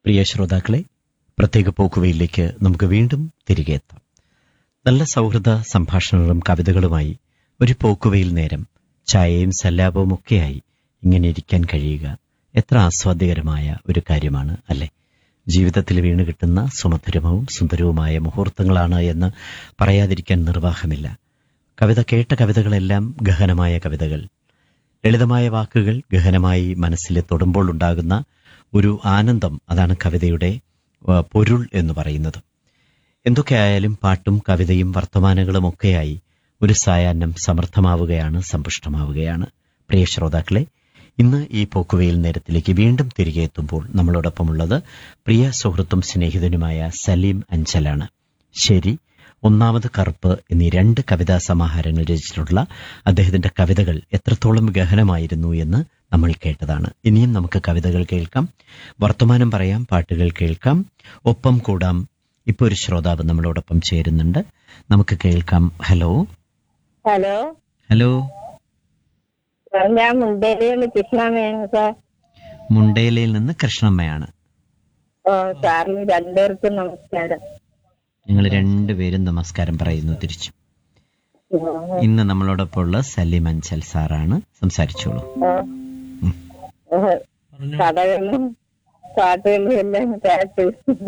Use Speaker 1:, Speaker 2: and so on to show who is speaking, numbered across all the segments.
Speaker 1: പ്രിയ ശ്രോതാക്കളെ പ്രത്യേക പോക്കുവയിലേക്ക് നമുക്ക് വീണ്ടും തിരികെ എത്താം നല്ല സൗഹൃദ സംഭാഷണങ്ങളും കവിതകളുമായി ഒരു പോക്കുവയിൽ നേരം ചായയും സല്ലാപവും ഒക്കെയായി ഇങ്ങനെ ഇരിക്കാൻ കഴിയുക എത്ര ആസ്വാദ്യകരമായ ഒരു കാര്യമാണ് അല്ലെ ജീവിതത്തിൽ വീണ് കിട്ടുന്ന സുമധുരവും സുന്ദരവുമായ മുഹൂർത്തങ്ങളാണ് എന്ന് പറയാതിരിക്കാൻ നിർവാഹമില്ല കവിത കേട്ട കവിതകളെല്ലാം ഗഹനമായ കവിതകൾ ലളിതമായ വാക്കുകൾ ഗഹനമായി മനസ്സിൽ തൊടുമ്പോൾ ഉണ്ടാകുന്ന ഒരു ആനന്ദം അതാണ് കവിതയുടെ ആ, പൊരുൾ എന്ന് പറയുന്നത് എന്തൊക്കെയായാലും പാട്ടും കവിതയും വർത്തമാനങ്ങളും ഒക്കെയായി ഒരു സായാഹ്നം സമൃദ്ധമാവുകയാണ് സമ്പുഷ്ടമാവുകയാണ് പ്രിയ ശ്രോതാക്കളെ ഇന്ന് ഈ പോക്കുവയിൽ നേരത്തിലേക്ക് വീണ്ടും തിരികെ എത്തുമ്പോൾ നമ്മളോടൊപ്പമുള്ളത് പ്രിയ സുഹൃത്തും സ്നേഹിതനുമായ സലീം അഞ്ചലാണ് ശരി ഒന്നാമത് കറുപ്പ് എന്നീ രണ്ട് കവിതാ സമാഹാരങ്ങൾ രചിച്ചിട്ടുള്ള അദ്ദേഹത്തിന്റെ കവിതകൾ എത്രത്തോളം ഗഹനമായിരുന്നു എന്ന് നമ്മൾ കേട്ടതാണ് ഇനിയും നമുക്ക് കവിതകൾ കേൾക്കാം വർത്തമാനം പറയാം പാട്ടുകൾ കേൾക്കാം ഒപ്പം കൂടാം ഇപ്പൊ ഒരു ശ്രോതാവ് നമ്മളോടൊപ്പം ചേരുന്നുണ്ട് നമുക്ക് കേൾക്കാം ഹലോ
Speaker 2: ഹലോ
Speaker 1: ഹലോ
Speaker 2: ഞാൻ മുണ്ടേരിയുള്ള കൃഷ്ണമ്മയാണ് സാർ
Speaker 1: മുണ്ടേലയിൽ നിന്ന് കൃഷ്ണമ്മയാണ്
Speaker 2: ഓ സാറിന് രണ്ടുപേർക്കും നമസ്കാരം
Speaker 1: ഞങ്ങൾ രണ്ടുപേരും നമസ്കാരം പറയുന്നു തിരിച്ചു ഇന്ന് നമ്മളോടൊപ്പം ഉള്ള സലീം അഞ്ചൽ സാറാണ് സംസാരിച്ചോളൂ
Speaker 2: ഓ,
Speaker 1: ഉം.
Speaker 2: ഓ, കഥകളും പാട്ടുകളും എല്ലാം കേട്ട്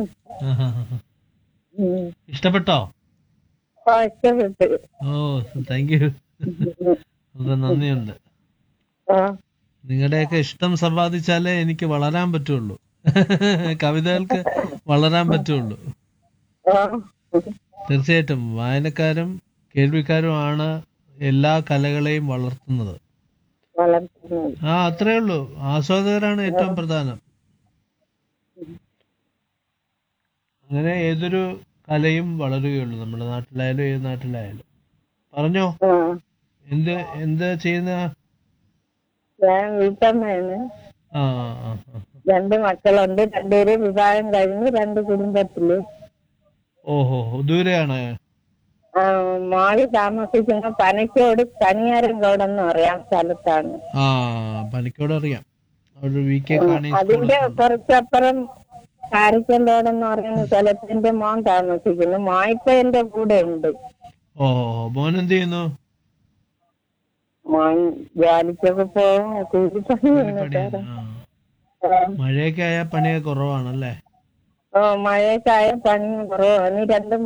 Speaker 2: ഉം.
Speaker 3: ഇഷ്ടപ്പെട്ടോ
Speaker 2: ഓ, ഇഷ്ടപ്പെട്ടു
Speaker 3: ഓ താങ്ക് യു വളരെ നന്ദിയുണ്ട്
Speaker 2: ഓ,
Speaker 3: നിങ്ങളുടെയൊക്കെ ഇഷ്ടം സമ്പാദിച്ചാലേ എനിക്ക് വളരാൻ പറ്റുള്ളൂ കവിതകൾക്ക് വളരാൻ പറ്റുള്ളൂ
Speaker 2: ഓ,
Speaker 3: തീർച്ചയായിട്ടും വായനക്കാരും കേൾവിക്കാരുമാണ് എല്ലാ കലകളെയും വളർത്തുന്നത്
Speaker 2: വളർത്തുന്നത്
Speaker 3: ആ അത്രേ ഉള്ളൂ ആസ്വാദകരാണ് ഏറ്റവും പ്രധാനം അങ്ങനെ ഏതൊരു കലയും വളരുകയുള്ളൂ നമ്മുടെ നാട്ടിലായാലും ഏത് നാട്ടിലായാലും പറഞ്ഞോ
Speaker 2: ഓ,
Speaker 3: എന്ത് എന്ത് ചെയ്യുന്ന
Speaker 2: ഞാൻ വീട്ടമ്മയാണ്
Speaker 3: ആ ആ, ആ.
Speaker 2: രണ്ട് മക്കളുണ്ട് രണ്ടുപേരും വിവാഹം കഴിഞ്ഞ് രണ്ട് കുടുംബത്തില്
Speaker 3: ഓഹോ ദൂരെയാണ്
Speaker 2: ആ, മോള് താമസിക്കുന്ന പനക്കോട് കനിയാരൻകോട് എന്ന് പറയാം സ്ഥലത്താണ്
Speaker 3: ആ പനിക്കോട് അറിയാം അവിടെ വി കെ കാണി
Speaker 2: അതിന്റെ കുറച്ചപ്പുറം കാരിക്കന്തോട് എന്ന് പറയുന്ന സ്ഥലത്ത് എന്റെ മോൻ താമസിക്കുന്നു മോയിപ്പ എന്റെ കൂടെ ഉണ്ട്
Speaker 3: ഓഹോ മോൻ എന്ത് ചെയ്യുന്നു
Speaker 2: മോൻ ജോലിക്കൊക്കെ പോകും കൂലിപ്പണിയുണ്ട്
Speaker 3: പണിയാണ്. ആ. മഴയൊക്കെ ആയാൽ പണിയൊക്കെ കുറവാണല്ലേ
Speaker 2: ഓ മഴയൊക്കെ ആയ പണി കുറവാണ് രണ്ട്